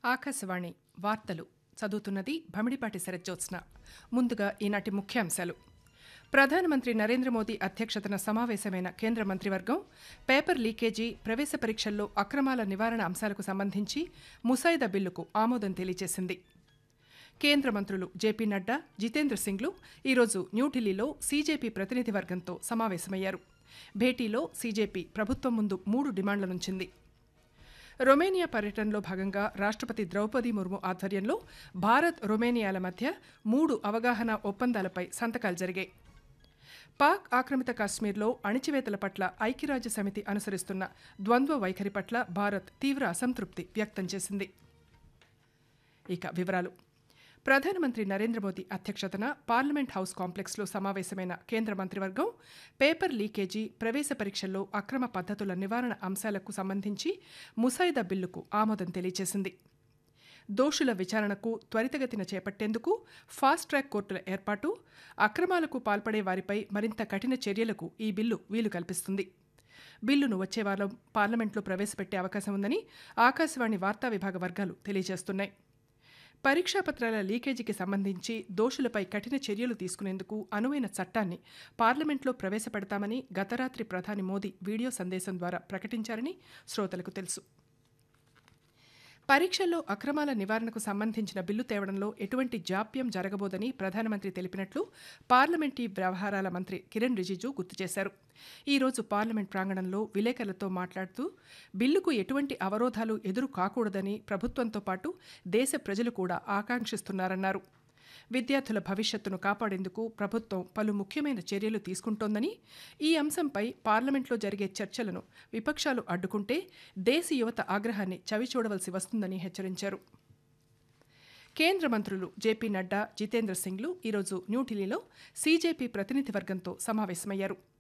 ఆకాశవాణి వార్తలు చదువుతున్నది భమిడిపాటి శరజ్జోత్స్న ముందుగా ఈనాటి ముఖ్యాంశాలు ప్రధానమంత్రి నరేంద్ర మోదీ అధ్యక్షతన సమావేశమైన కేంద్ర మంత్రివర్గం పేపర్ లీకేజీ ప్రవేశ పరీక్షల్లో అక్రమాల నివారణ అంశాలకు సంబంధించి ముసాయిదా బిల్లుకు ఆమోదం తెలియజేసింది కేంద్ర మంత్రులు జేపీ నడ్డా జితేంద్ర సింగ్లు ఈరోజు న్యూఢిల్లీలో సీజేపీ ప్రతినిధి వర్గంతో సమావేశమయ్యారు భేటీలో సీజేపీ ప్రభుత్వం ముందు మూడు డిమాండ్లనుంచింది రొమేనియా పర్యటనలో భాగంగా రాష్ట్రపతి ద్రౌపది ముర్ము ఆధ్వర్యంలో భారత్ రొమేనియాల మధ్య మూడు అవగాహన ఒప్పందాలపై సంతకాలు జరిగాయి పాక్ ఆక్రమిత కాశ్మీర్లో అణిచివేతల పట్ల ఐక్యరాజ్య సమితి అనుసరిస్తున్న ద్వంద్వ వైఖరి పట్ల భారత్ తీవ్ర అసంతృప్తి వ్యక్తం చేసింది ఇక వివరాలు ప్రధానమంత్రి నరేంద్ర మోదీ అధ్యక్షతన పార్లమెంట్ హౌస్ కాంప్లెక్స్లో సమావేశమైన కేంద్ర మంత్రివర్గం పేపర్ లీకేజీ ప్రవేశ పరీక్షల్లో అక్రమ పద్ధతుల నివారణ అంశాలకు సంబంధించి ముసాయిదా బిల్లుకు ఆమోదం తెలియజేసింది దోషుల విచారణకు త్వరితగతిన చేపట్టేందుకు ఫాస్ట్ ట్రాక్ కోర్టుల ఏర్పాటు అక్రమాలకు పాల్పడే వారిపై మరింత కఠిన చర్యలకు ఈ బిల్లు వీలు కల్పిస్తుంది బిల్లును వచ్చే వారం పార్లమెంట్లో ప్రవేశపెట్టే అవకాశం ఉందని ఆకాశవాణి వార్తా విభాగ వర్గాలు తెలియజేస్తున్నాయి పరీక్షా పత్రాల లీకేజీకి సంబంధించి దోషులపై కఠిన చర్యలు తీసుకునేందుకు అనువైన చట్టాన్ని పార్లమెంట్లో ప్రవేశపెడతామని గతరాత్రి ప్రధాని మోదీ వీడియో సందేశం ద్వారా ప్రకటించారని శ్రోతలకు తెలుసు పరీక్షల్లో అక్రమాల నివారణకు సంబంధించిన బిల్లు తేవడంలో ఎటువంటి జాప్యం జరగబోదని ప్రధానమంత్రి తెలిపినట్లు పార్లమెంటరీ వ్యవహారాల మంత్రి కిరణ్ రిజిజు గుర్తు చేశారు ఈ రోజు పార్లమెంట్ ప్రాంగణంలో విలేకరులతో మాట్లాడుతూ బిల్లుకు ఎటువంటి అవరోధాలు ఎదురు కాకూడదని ప్రభుత్వంతో పాటు దేశ ప్రజలు కూడా ఆకాంక్షిస్తున్నారన్నారు విద్యార్థుల భవిష్యత్తును కాపాడేందుకు ప్రభుత్వం పలు ముఖ్యమైన చర్యలు తీసుకుంటోందని ఈ అంశంపై పార్లమెంట్లో జరిగే చర్చలను విపక్షాలు అడ్డుకుంటే దేశ యువత ఆగ్రహాన్ని చవిచూడవలసి వస్తుందని హెచ్చరించారు కేంద్ర మంత్రులు జేపీ నడ్డా జితేంద్ర సింగ్లు ఈరోజు న్యూఢిల్లీలో సీజేపీ ప్రతినిధి వర్గంతో సమావేశమయ్యారు